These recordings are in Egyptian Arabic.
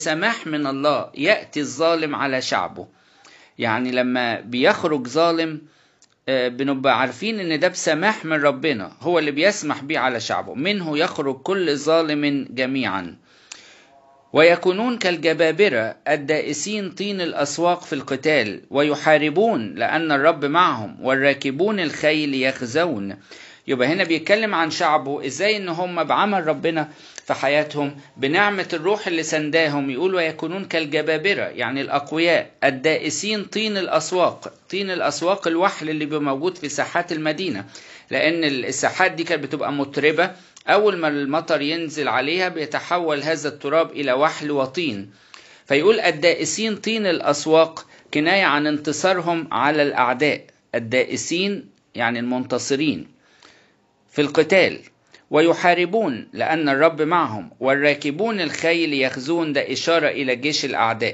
سماح من الله يأتي الظالم على شعبه يعني لما بيخرج ظالم بنبقى عارفين ان ده بسماح من ربنا هو اللي بيسمح بيه على شعبه منه يخرج كل ظالم جميعا ويكونون كالجبابرة الدائسين طين الأسواق في القتال ويحاربون لأن الرب معهم والراكبون الخيل يخزون يبقى هنا بيتكلم عن شعبه ازاي ان هم بعمل ربنا في حياتهم بنعمة الروح اللي سنداهم يقول ويكونون كالجبابرة يعني الأقوياء الدائسين طين الأسواق طين الأسواق الوحل اللي بيبقى موجود في ساحات المدينة لأن الساحات دي كانت بتبقى متربة أول ما المطر ينزل عليها بيتحول هذا التراب إلى وحل وطين فيقول الدائسين طين الأسواق كناية عن انتصارهم على الأعداء الدائسين يعني المنتصرين في القتال ويحاربون لأن الرب معهم والراكبون الخيل يخزون ده إشارة إلى جيش الأعداء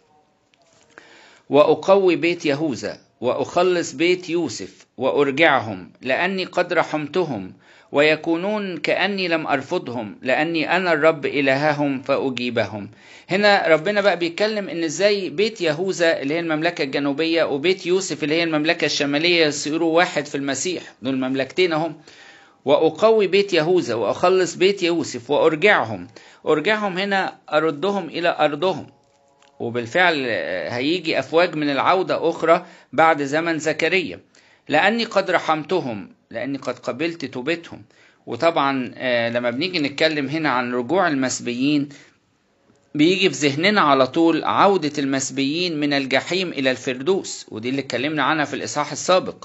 وأقوي بيت يهوذا وأخلص بيت يوسف وأرجعهم لأني قد رحمتهم ويكونون كأني لم أرفضهم لأني أنا الرب إلههم فأجيبهم هنا ربنا بقى بيتكلم إن إزاي بيت يهوذا اللي هي المملكة الجنوبية وبيت يوسف اللي هي المملكة الشمالية يصيروا واحد في المسيح دول مملكتين هم وأقوي بيت يهوذا وأخلص بيت يوسف وأرجعهم أرجعهم هنا أردهم إلى أرضهم وبالفعل هيجي أفواج من العودة أخرى بعد زمن زكريا لأني قد رحمتهم لأني قد قبلت توبتهم وطبعا لما بنيجي نتكلم هنا عن رجوع المسبيين بيجي في ذهننا على طول عودة المسبيين من الجحيم إلى الفردوس ودي اللي اتكلمنا عنها في الإصحاح السابق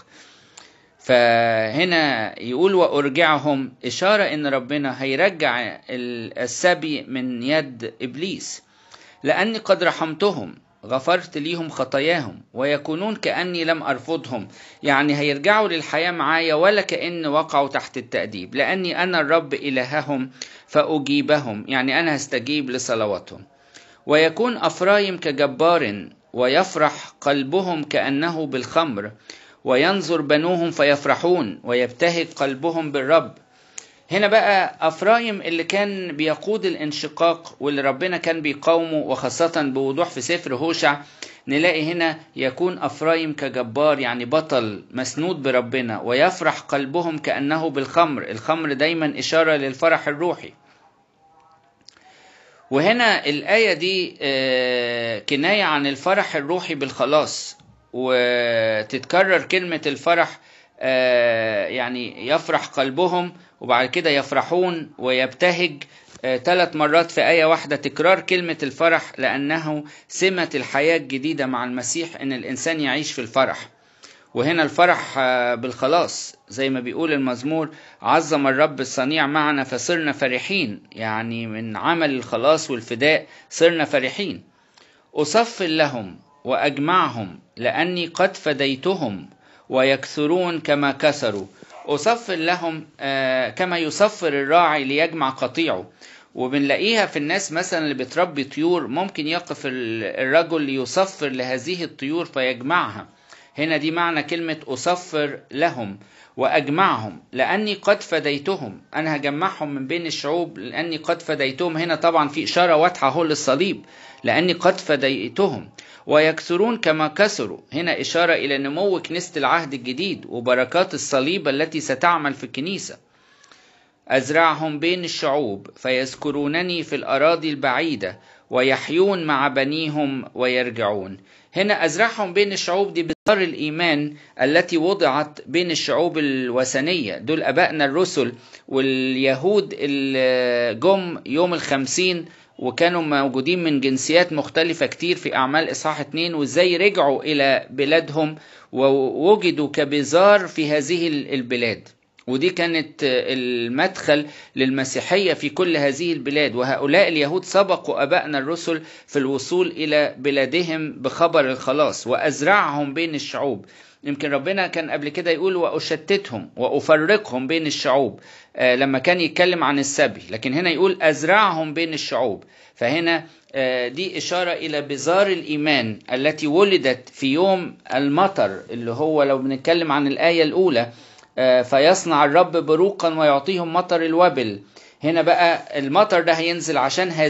فهنا يقول وأرجعهم إشارة إن ربنا هيرجع السبي من يد إبليس لأني قد رحمتهم غفرت ليهم خطاياهم ويكونون كأني لم أرفضهم يعني هيرجعوا للحياة معايا ولا كأن وقعوا تحت التأديب لأني أنا الرب إلههم فأجيبهم يعني أنا هستجيب لصلواتهم ويكون أفرايم كجبار ويفرح قلبهم كأنه بالخمر وينظر بنوهم فيفرحون ويبتهج قلبهم بالرب هنا بقى أفرايم اللي كان بيقود الانشقاق واللي ربنا كان بيقاومه وخاصة بوضوح في سفر هوشع نلاقي هنا يكون أفرايم كجبار يعني بطل مسنود بربنا ويفرح قلبهم كأنه بالخمر الخمر دايما إشارة للفرح الروحي وهنا الآية دي كناية عن الفرح الروحي بالخلاص وتتكرر كلمة الفرح يعني يفرح قلبهم وبعد كده يفرحون ويبتهج ثلاث مرات في آية واحدة تكرار كلمة الفرح لأنه سمة الحياة الجديدة مع المسيح إن الإنسان يعيش في الفرح وهنا الفرح بالخلاص زي ما بيقول المزمور عظم الرب الصنيع معنا فصرنا فرحين يعني من عمل الخلاص والفداء صرنا فرحين أصفل لهم وأجمعهم لأني قد فديتهم ويكثرون كما كسروا أصفر لهم كما يصفر الراعي ليجمع قطيعه وبنلاقيها في الناس مثلا اللي بتربي طيور ممكن يقف الرجل ليصفر لهذه الطيور فيجمعها هنا دي معنى كلمة أصفر لهم وأجمعهم لأني قد فديتهم أنا هجمعهم من بين الشعوب لأني قد فديتهم هنا طبعا في إشارة واضحة هو للصليب لأني قد فديتهم ويكثرون كما كسروا هنا إشارة إلى نمو كنيسة العهد الجديد وبركات الصليب التي ستعمل في الكنيسة أزرعهم بين الشعوب فيذكرونني في الأراضي البعيدة ويحيون مع بنيهم ويرجعون هنا أزرعهم بين الشعوب دي بطار الإيمان التي وضعت بين الشعوب الوثنية دول أبائنا الرسل واليهود اللي جم يوم الخمسين وكانوا موجودين من جنسيات مختلفة كتير في أعمال إصحاح اتنين وإزاي رجعوا إلى بلادهم ووجدوا كبزار في هذه البلاد ودي كانت المدخل للمسيحية في كل هذه البلاد وهؤلاء اليهود سبقوا أبائنا الرسل في الوصول إلى بلادهم بخبر الخلاص وأزرعهم بين الشعوب يمكن ربنا كان قبل كده يقول وأشتتهم وأفرقهم بين الشعوب آه لما كان يتكلم عن السبي لكن هنا يقول أزرعهم بين الشعوب فهنا آه دي إشارة إلى بزار الإيمان التي ولدت في يوم المطر اللي هو لو بنتكلم عن الآية الأولى آه فيصنع الرب بروقا ويعطيهم مطر الوبل هنا بقى المطر ده هينزل عشان هذه